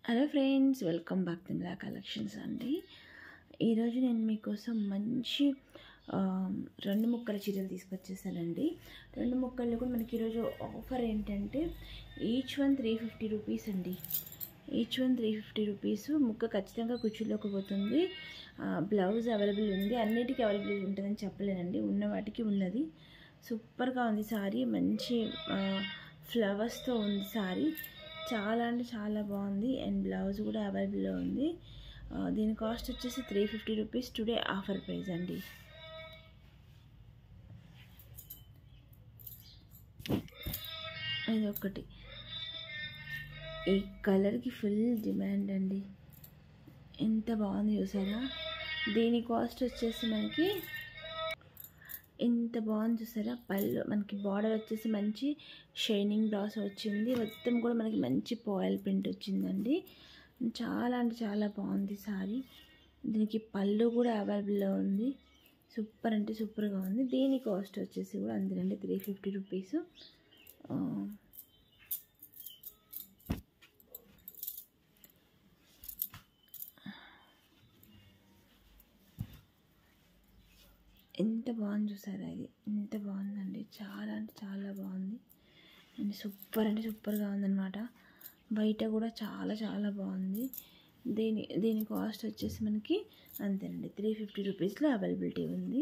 hello friends welcome back to black collections అండి ఈరోజు నేను మీకోసం మంచి ఆ, రెండు ముక్కల చీరలు తీసుకొచ్చేసానండి రెండు ముక్కల్లో కూడా మనకి ఈరోజు ఆఫర్ ఏంటంటే each one three fifty rupees అండి each one three fifty rupees ముక్క ఖచ్చితంగా కుర్చీలోకి పోతుంది బ్లౌజ్ అవైలబుల్ ఉంది అన్నిటికీ అవైలబుల్ ఉంటుందని చెప్పలేనండి ఉన్న వాటికి ఉన్నది సూపర్గా ఉంది సారీ మంచి ఫ్లవర్స్తో ఉంది సారీ చాలా అంటే చాలా బాగుంది అండ్ బ్లౌజ్ కూడా అవైలబుల్లో ఉంది ఆ, దీని కాస్ట్ వచ్చేసి three fifty rupees today offer price అండి ఇది ఒకటి ఈ కలర్కి ఫుల్ డిమాండ్ అండి ఎంత బాగుంది చూసారా దీని కాస్ట్ వచ్చేసి మనకి ఎంత బాగుంది చూసారా పళ్ళు మనకి బార్డర్ వచ్చేసి మంచి షైనింగ్ బ్రాస్ వచ్చింది మొత్తం కూడా మనకి మంచి పాయిల్ ప్రింట్ వచ్చిందండి చాలా అంటే చాలా బాగుంది సారీ దీనికి పళ్ళు కూడా అవైలబుల్లో ఉంది సూపర్ అంటే సూపర్గా ఉంది దీని కాస్ట్ వచ్చేసి కూడా అందులోండి త్రీ ఫిఫ్టీ రూపీస్ ఎంత బాగుంది చూసారా ఇది ఎంత బాగుందండి చాలా అంటే చాలా బాగుంది అండ్ సూపర్ అంటే సూపర్గా ఉందన్నమాట బయట కూడా చాలా చాలా బాగుంది దీని దీని కాస్ట్ వచ్చేసి మనకి అంతేనండి త్రీ ఫిఫ్టీ రూపీస్లో అవైలబిలిటీ ఉంది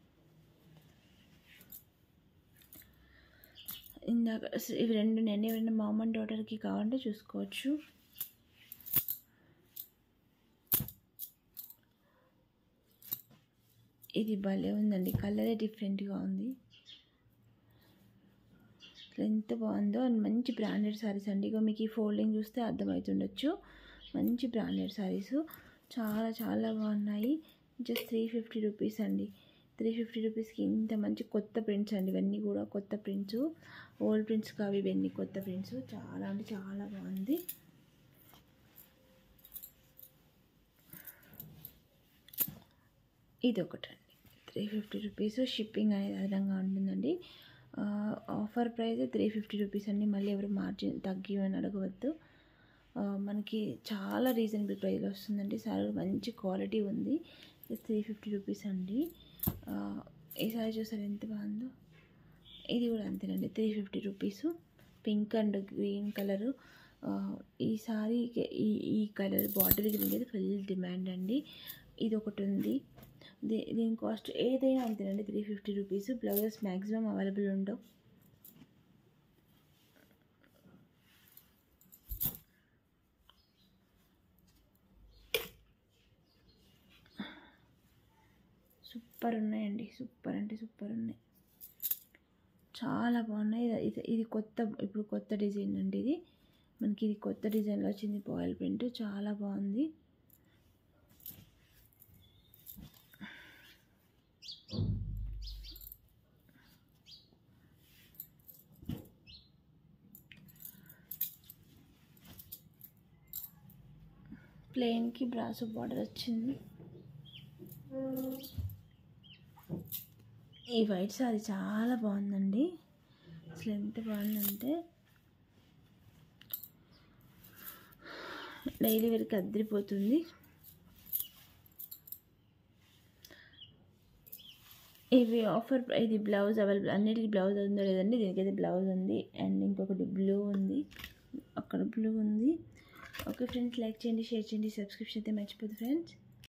ఇందాక ఇవి రెండు నేను ఎవరైనా మామ్ అండ్ డాటర్కి కావాలంటే చూసుకోవచ్చు ఇది భలే ఉందండి కలరే డిఫరెంట్గా ఉంది అసలు ఎంత బాగుందో అండ్ మంచి బ్రాండెడ్ శారీస్ అండి ఇక మీకు ఈ ఫోల్డింగ్ చూస్తే అర్థమవుతుండొచ్చు మంచి బ్రాండెడ్ శారీస్ చాలా చాలా బాగున్నాయి జస్ట్ త్రీ ఫిఫ్టీ రూపీస్ అండి త్రీ ఫిఫ్టీ రూపీస్కి ఇంత మంచి కొత్త ప్రింట్స్ అండి ఇవన్నీ కూడా కొత్త ప్రింట్స్ ఓల్డ్ ప్రింట్స్ కావు ఇవన్నీ కొత్త ప్రింట్స్ చాలా అంటే చాలా బాగుంది ఇది ఒకటండి త్రీ ఫిఫ్టీ రూపీస్ షిప్పింగ్ అనేది అదనంగా ఉంటుందండి ఆ, offer price three fifty rupees అండి మళ్ళీ ఎవరు మార్జిన్ తగ్గి అని అడగవద్దు ఆ, మనకి చాలా రీజనబుల్ ప్రైస్లో వస్తుందండి సారీ మంచి క్వాలిటీ ఉంది త్రీ ఫిఫ్టీ రూపీస్ అండి ఆ, ఈ సారీ చూసారు ఎంత బాగుందో ఇది కూడా అంతేనండి three fifty rupees pink and green colour ఈ సారీకి ఈ ఈ కలర్ బాటిల్ గ్రీన్ అయితే ఫుల్ డిమాండ్ అండి ఇది ఒకటి ఉంది దీ దీని కాస్ట్ ఏదైనా అంతేనండి three fifty rupees blouses maximum available ఉండవు సూపర్ ఉన్నాయండి సూపర్ అంటే సూపర్ ఉన్నాయి చాలా బాగున్నాయి ఇది- ఇది ఇది కొత్త ఇప్పుడు కొత్త డిజైన్ అండి ఇది మనకి ఇది కొత్త డిజైన్లో వచ్చింది పాయిల్ ప్రింట్ చాలా బాగుంది ప్లెయిన్కి బ్రాసో బార్డర్ వచ్చింది ఈ వైట్ సారీ చాలా బాగుందండి అసలు ఎంత బాగుందంటే డైలీ వేర్కి అద్దరిపోతుంది ఇవి ఆఫర్ ఇది బ్లౌజ్ అవైలబుల్ అన్నిటికీ బ్లౌజ్ ఉందో లేదండి దీనికైతే బ్లౌజ్ ఉంది అండ్ ఇంకొకటి బ్లూ ఉంది అక్కడ బ్లూ ఉంది ఓకే ఫ్రెండ్స్ లైక్ చేయండి షేర్ చేయండి సబ్స్క్రిప్షన్ అయితే మర్చిపోదు ఫ్రెండ్స్